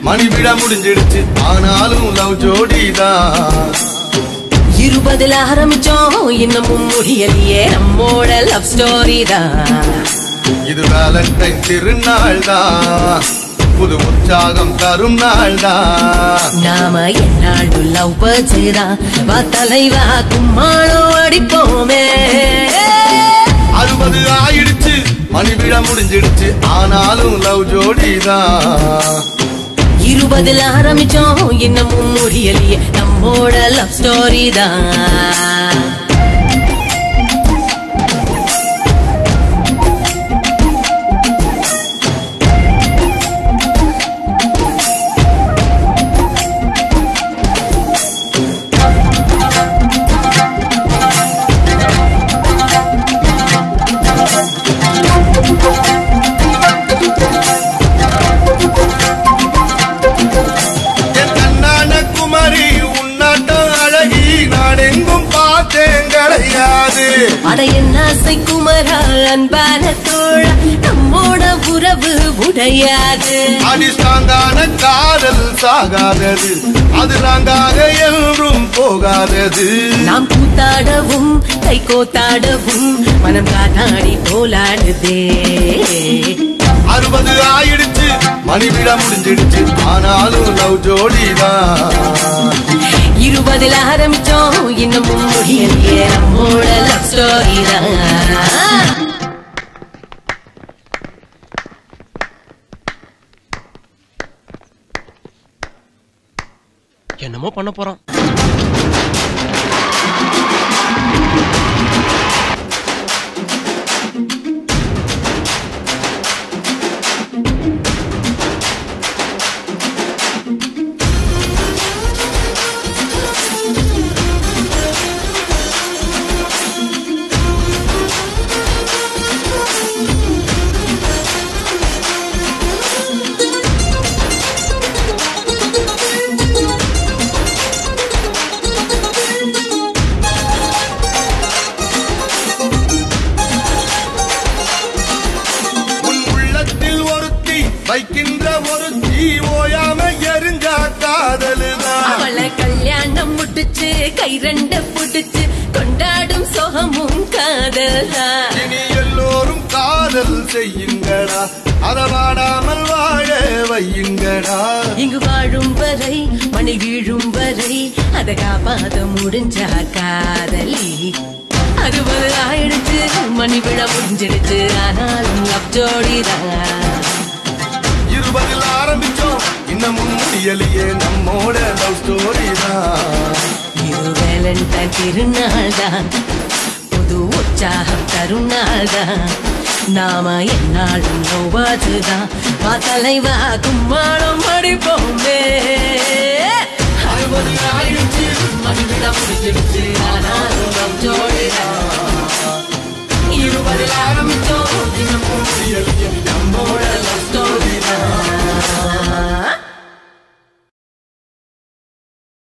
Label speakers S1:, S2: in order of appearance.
S1: மணி விட முடிஞ்சிடுச்சு ஆனாலும் லவ் ஜோடிதான்
S2: இருபதுல ஆரம்பிச்சோம் இன்னமும் முடியலையே நம்மோட லவ் ஸ்டோரி தான்
S1: இது வேலண்டைன் திருநாள் தான் புது உற்சாகம் தரும் நாள் தான்
S2: நாம என்னாடு லவ் பச்சைதான் வா தலைவா கும்மாளம் அடிப்போமே
S1: அறுபது ஆயிடுச்சு மணி விட முடிஞ்சிடுச்சு ஆனாலும் லவ் ஜோடிதான்
S2: இருபதுல ஆரம்பிச்சோம் இன்னமும் முடியலையே நம்மோட லவ் ஸ்டோரி தான்
S1: என் கண்ணான குமரி உன்னாட்டம் அழகி நான் எங்கும் பார்த்தேன் கிடையாது
S2: அட என்ன ஆசை குமரா அன்பான தோழா நம்மோட உறவு உடையாது
S1: அடிஸ்டாங்கான காதல் சாகாதது அது நாங்காக என்றும் போகாதது
S2: நாம் கூத்தாடவும் கை கோத்தாடவும் மனம் காத்தாடி போலாடுதே
S1: அறுபது ஆயிடுச்சு மணி விட முடிஞ்சிடுச்சு ஆனாலும் லவ் ஜோடிதான்
S2: இருபதுல ஆரம்பிச்சோம் இன்னமும் முடியலையே நம்மோட லவ் ஸ்டோரி தான்
S3: என்னமோ பண்ண போறோம்
S1: உன் உள்ளத்தில் ஒருத்தி வைக்கின்ற ஒருத்தி ஓயாம எரிஞ்சா காதலுதான்
S2: அவளை கல்யாணம் முடிச்சு கை ரெண்ட புடிச்சு கொண்டாடும் சோகமும் காதல்தான்
S1: இனி எல்லோரும் காதல் செய்யுங்கடா அத வாடாமல் வாழ வையுங்கடா
S2: இங்கு வாழும் வரை மணி வீழும் வரை அத காப்பாத முடிஞ்சா காதலி அறுபது ஆயிடுச்சு மணி விழ முடிஞ்சிடுச்சு ஆனாலும் லவ் ஜோடிதான்
S1: இருபதில் ஆரம்பிச்சோம் இன்னமும் முடியலையே நம்மோட லவ் ஸ்டோரி தான்
S2: இது வேலண்டைன் திருநாள் தான் புது உற்சாகம் தரும் நாள் தான் நாம என்னாலும் நோவாதுதான் வா தலைவா கும்மாளம் அடிப்போமே அறுபது ஆயிடுச்சு மணி விழ முடிஞ்சிடுச்சு ஆனாலும் லவ் ஜோடிதான்